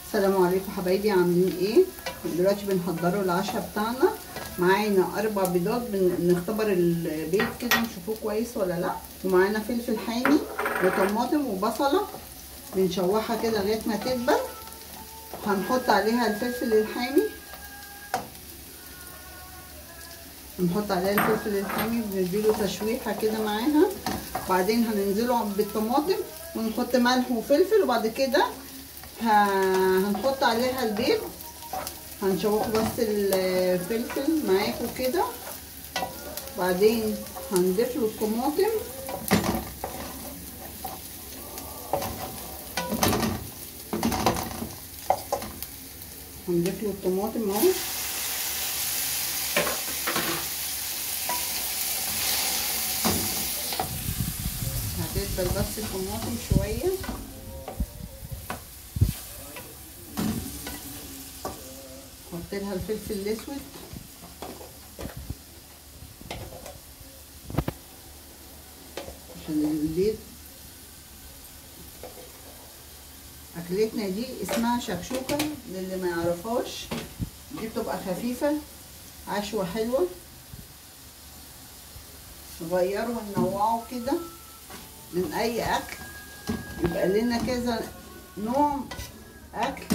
السلام عليكم حبايبي عاملين ايه دلوقتي بنحضروا العشاء بتاعنا معانا اربع بيضات بنختبر البيض كده نشوفوه كويس ولا لا ومعانا فلفل حامي وطماطم وبصله بنشوحها كده لغايه ما تدبل هنحط عليها الفلفل الحامي نحط عليها الفلفل الحامي بنديله تشويحه كده معاها بعدين هننزله بالطماطم ونحط ملح وفلفل وبعد كده هنحط عليها البيض هنشوحه بس الفلفل معاكم كده بعدين هنضيف له الطماطم هنضيف له الطماطم اهو هتدبل بس الطماطم شويه احط لها الفلفل الاسود عشان البيض اكلتنا دي اسمها شكشوكه للي ما يعرفهاش دي بتبقى خفيفه عشوه حلوه نغيره وننوعه كده من اي اكل يبقى لنا كذا نوع اكل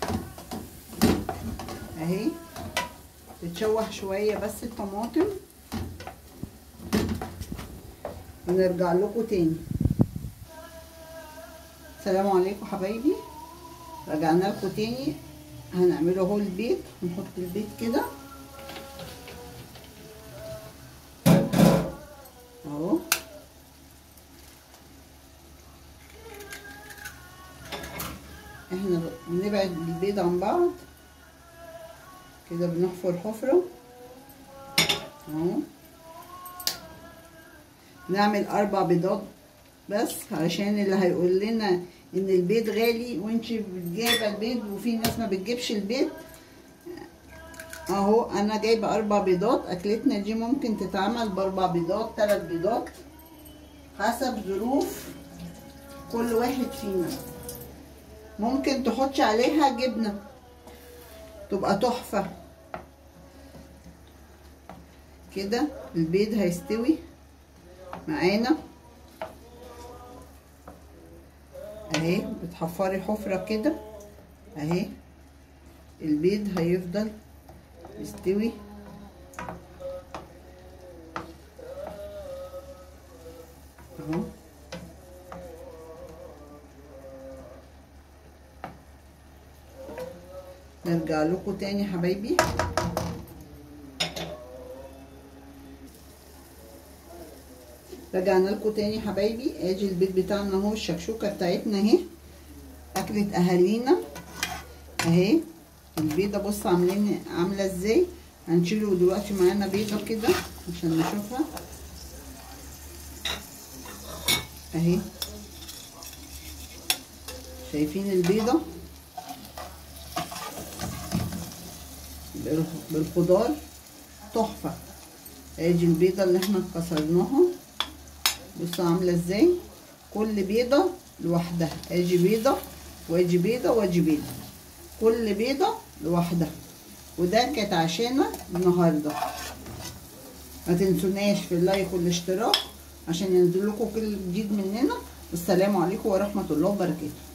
اهي تتشوح شويه بس الطماطم ونرجع لكم تاني السلام عليكم حبايبي رجعنا لكم تاني هنعمله اهو البيض نحط البيض كده اهو احنا بنبعد البيض عن بعض كده بنحفر حفرة اهو نعمل اربع بيضات بس علشان اللي هيقول لنا ان البيض غالي وانت جايبه البيض وفي ناس ما بتجيبش البيض اهو انا جايبه اربع بيضات اكلتنا دي ممكن تتعمل باربع بيضات ثلاث بيضات حسب ظروف كل واحد فينا ممكن تحطي عليها جبنه تبقى تحفة كده البيض هيستوي معانا اهي بتحفري حفرة كده اهي البيض هيفضل يستوي اهو نرجع لكم تاني حبايبي رجعنا لكم تاني حبايبي ادي البيت بتاعنا اهو الشكشوكه بتاعتنا اهي اكلة اهالينا اهي البيضه بص عاملين عامله ازاي هنشيله دلوقتي معانا بيضه كده عشان نشوفها اهي شايفين البيضه بالخضار تحفه ادي البيضه اللي احنا كسرناها بصوا عامله ازاي كل بيضه لوحدها ادي بيضه واجي بيضه واجي بيضه كل بيضه لوحدها وده كانت عشانة النهارده ما تنسوناش في اللايك والاشتراك عشان ينزل لكم كل جديد مننا والسلام عليكم ورحمه الله وبركاته